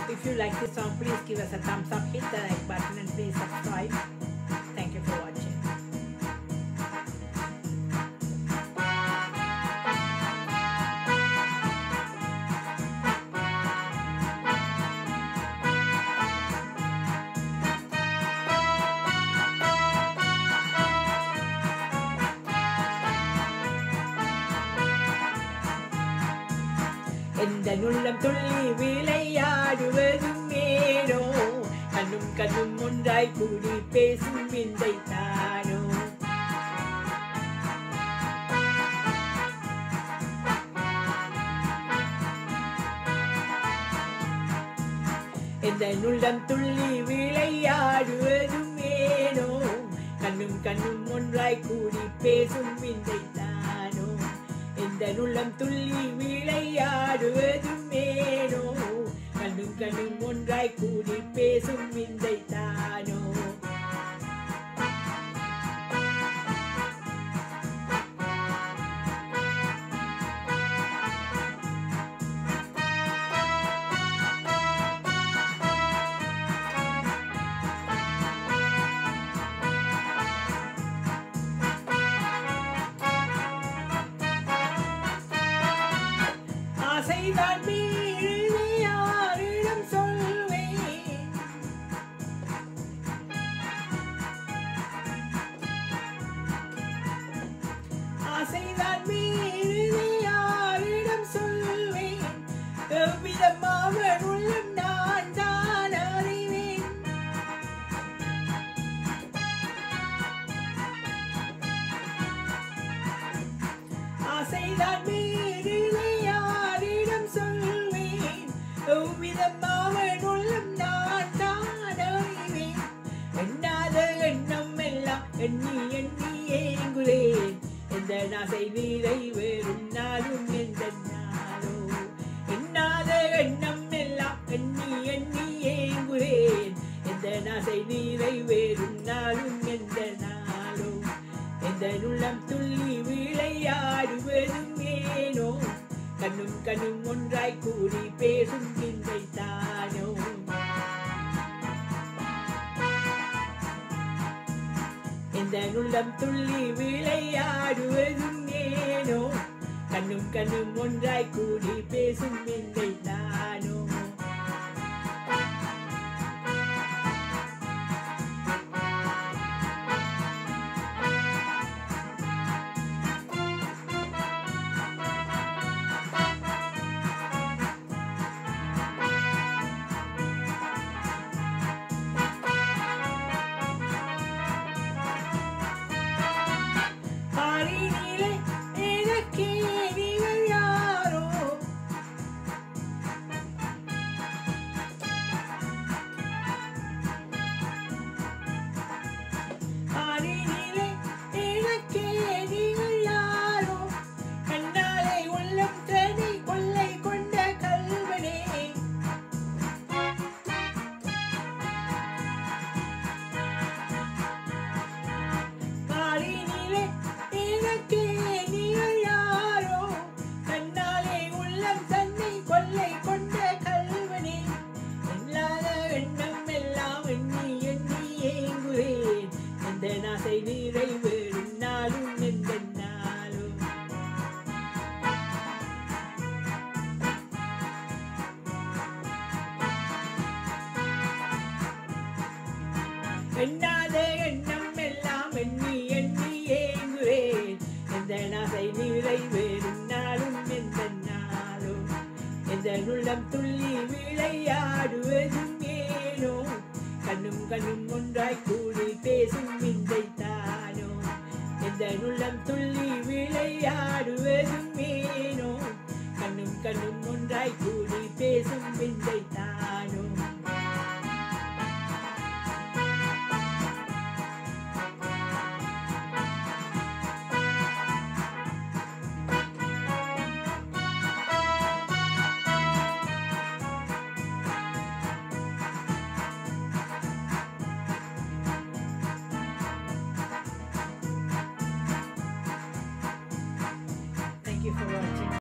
If you like this song, please give us a thumbs up, hit the like button, and please subscribe. Thank you for watching. எந்த உள்ளம் துள்ளி விளையாடுவதும் ஏனோ கண்ணும் கண்ணும் ஒன்றாய் கூடி பேசும் விந்தை தானோ எந்த உள்ளம் துள்ளி விளையாடுவதும் ஏனோ கண்ணும் கண்ணும் ஒன்றாய் கூடி பேசும் விந்தை தானோ எந்த உள்ளம் துள்ளி விளையாடுவதும் ஏனோ கண்ணும் கண்ணும் ஒன்றாய் கூடி பேசும் விந்தை தானோ ஆசைதான் மீறி யாரிடம் சொல்வேன் ஆசைதான் மீறி யாரிடம் சொல்வேன் எவ்விதமாக உள்ளம் நான் தான் அறிவேன் ஆசைதான் மீறி யாரிடம் சொல்வேன் எவ்விதமாக உள்ளம் நான் தான் அறிவேன் எண்ணாத எண்ணம் எல்லாம் எண்ணி எண்ணி ஏங்குறேன் எந்த நாசை நிறைவேறும் நாளும் எந்த நாளோ எண்ணாத எண்ணம் எல்லாம் எண்ணி எண்ணி ஏங்குறேன் எந்த நாசை நிறைவேறும் நாளும் எந்த நாளோ எந்த உள்ளம் துள்ளி விளையாடுவதும் ஏனோ கண்ணும் கண்ணும் ஒன்றாய் கூடி பேசும் விந்தை தானோ இந்த உள்ளம் துள்ளி விளையாடுவதும் ஏனோ கண்ணும் கண்ணும் ஒன்றாய் கூடி பேசும் விந்தை தானோ பாரினிலே எனக்கே நீங்கள் யாரோ பாரினிலே எனக்கே நீங்கள் யாரோ கண்ணாலே உள்ளம் தனி கொள்ளை கொண்ட கல்வனே பாரினிலே எனக்கே நீங்கள் யாரோ கண்ணாலே உள்ளம் தன்னை கொள்ளை கொண்ட கல்வனே இல்லாத எண்ணம் எல்லாம் எண்ணி எண்ணி ஏங்குவேன் எந்த நாசை நிறைவேறும் நாளும் எந்த நாளும் எண்ணாத எண்ணம் எல்லாம் எண்ணி எண்ணி ஏங்குவேன் எந்த நாசை நிறைவேறும் நாளும் எந்த நாளும் எந்த உள்ளம் துள்ளி விளையாடுவதும் ஏனோ கண்ணும் கண்ணும் ஒன்றாய் கூடி பேசும் விந்தை தானோ எந்த உள்ளம் துள்ளி விளையாடுவதும் ஏனோ கண்ணும் கண்ணும் ஒன்றாய் கூடி பேசும் விந்தை